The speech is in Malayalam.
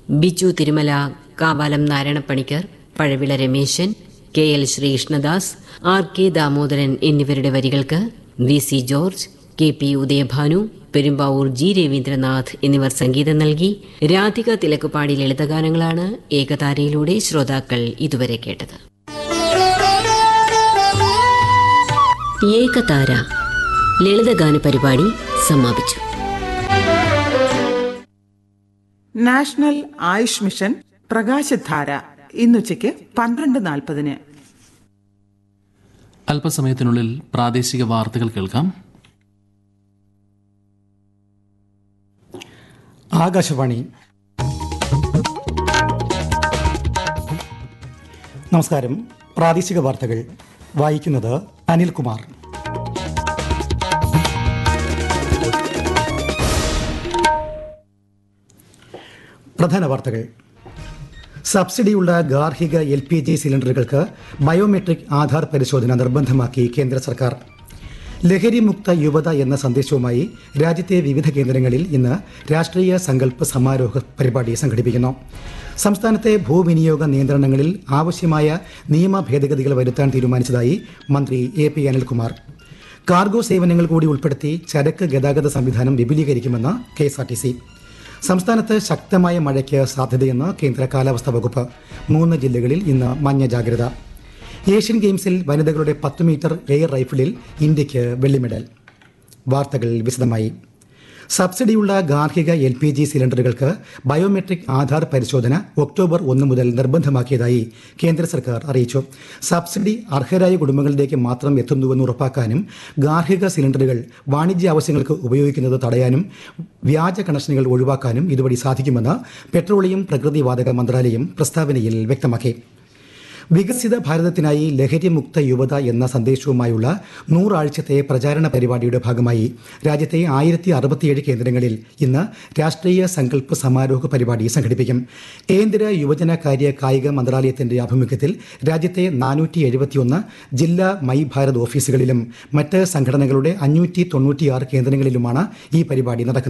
Biju Thirumala Kavalam Narayanapanicker Pazhavila Rameshan K L Sreekrishnadas R K Damodaran എന്നിവരുടെ വരികൾക്ക് V C George K P Udayabhanu Perumbavoor G Raveendranath എന്നിവർ സംഗീതം നൽകി രാധിക തിലക്കുപാടി ലളിതഗാനങ്ങളാണ് ഏകതാരയിലൂടെ ശ്രോതാക്കൾ ഇതുവരെ കേട്ടത് ഏകതാര ലളിതഗാന പരിപാടി സമാപിച്ചു നാഷണൽ ആയുഷ് മിഷൻ പ്രകാശധാര ഇന്നുച്ചയ്ക്ക് പന്ത്രണ്ട് നാൽപ്പതിന് അല്പസമയത്തിനുള്ളിൽ പ്രാദേശിക വാർത്തകൾ കേൾക്കാം ആകാശവാണി നമസ്കാരം പ്രാദേശിക വാർത്തകൾ വായിക്കുന്നത് അനിൽകുമാർ പ്രധാന വാർത്തകൾ സബ്സിഡിയുള്ള ഗാർഹിക എൽ പി ജി സിലിണ്ടറുകൾക്ക് ബയോമെട്രിക് ആധാർ പരിശോധന നിർബന്ധമാക്കി കേന്ദ്ര സർക്കാർ ലഹരി മുക്ത യുവത എന്ന സന്ദേശവുമായി രാജ്യത്തെ വിവിധ കേന്ദ്രങ്ങളിൽ ഇന്ന് രാഷ്ട്രീയ സങ്കല്പ സമാരോഹ പരിപാടി സംഘടിപ്പിക്കുന്നു സംസ്ഥാനത്തെ ഭൂവിനിയോഗ നിയന്ത്രണങ്ങളിൽ ആവശ്യമായ നിയമ ഭേദഗതികൾ വരുത്താൻ തീരുമാനിച്ചതായി മന്ത്രി എ പി അനിൽകുമാർ കാർഗോ സേവനങ്ങൾ കൂടി ഉൾപ്പെടുത്തി ചരക്ക് ഗതാഗത സംവിധാനം വിപുലീകരിക്കുമെന്ന് K S R T C സംസ്ഥാനത്ത് ശക്തമായ മഴയ്ക്ക് സാധ്യതയെന്ന് കേന്ദ്ര കാലാവസ്ഥാ വകുപ്പ് മൂന്ന് ജില്ലകളിൽ ഇന്ന് മഞ്ഞ ജാഗ്രത ഏഷ്യൻ ഗെയിംസിൽ വനിതകളുടെ പത്ത് മീറ്റർ എയർ റൈഫിളിൽ ഇന്ത്യയ്ക്ക് വെള്ളി മെഡൽ വാർത്തകൾ വിശദമായി സബ്സിഡിയുള്ള ഗാർഹിക എൽ പി ജി സിലിണ്ടറുകൾക്ക് ബയോമെട്രിക് ആധാർ പരിശോധന ഒക്ടോബർ ഒന്ന് മുതൽ നിർബന്ധമാക്കിയതായി കേന്ദ്ര സർക്കാർ അറിയിച്ചു സബ്സിഡി അർഹരായ കുടുംബങ്ങളിലേക്ക് മാത്രം എത്തുന്നുവെന്ന് ഉറപ്പാക്കാനും ഗാർഹിക സിലിണ്ടറുകൾ വാണിജ്യ ആവശ്യങ്ങൾക്ക് ഉപയോഗിക്കുന്നത് തടയാനും വ്യാജ കണക്ഷനുകൾ ഒഴിവാക്കാനും ഇതുവഴി സാധിക്കുമെന്ന് പെട്രോളിയം പ്രകൃതിവാതക മന്ത്രാലയം പ്രസ്താവനയിൽ വ്യക്തമാക്കി വികസിത ഭാരതത്തിനായി ലഹരിമുക്ത യുവത എന്ന സന്ദേശവുമായുള്ള നൂറാഴ്ചത്തെ പ്രചാരണ പരിപാടിയുടെ ഭാഗമായി രാജ്യത്തെ ആയിരത്തി അറുപത്തിയേഴ് കേന്ദ്രങ്ങളിൽ ഇന്ന് രാഷ്ട്രീയ സങ്കല്പ സമാരോഹ പരിപാടി സംഘടിപ്പിക്കും കേന്ദ്ര യുവജനകാര്യ കായിക മന്ത്രാലയത്തിന്റെ ആഭിമുഖ്യത്തിൽ രാജ്യത്തെ നാനൂറ്റി എഴുപത്തിയൊന്ന് ജില്ലാ മൈ ഭാരത് ഓഫീസുകളിലും മറ്റ് സംഘടനകളുടെ അഞ്ഞൂറ്റി തൊണ്ണൂറ്റിയാറ് കേന്ദ്രങ്ങളിലുമാണ് ഈ പരിപാടി നടക്കുന്നത്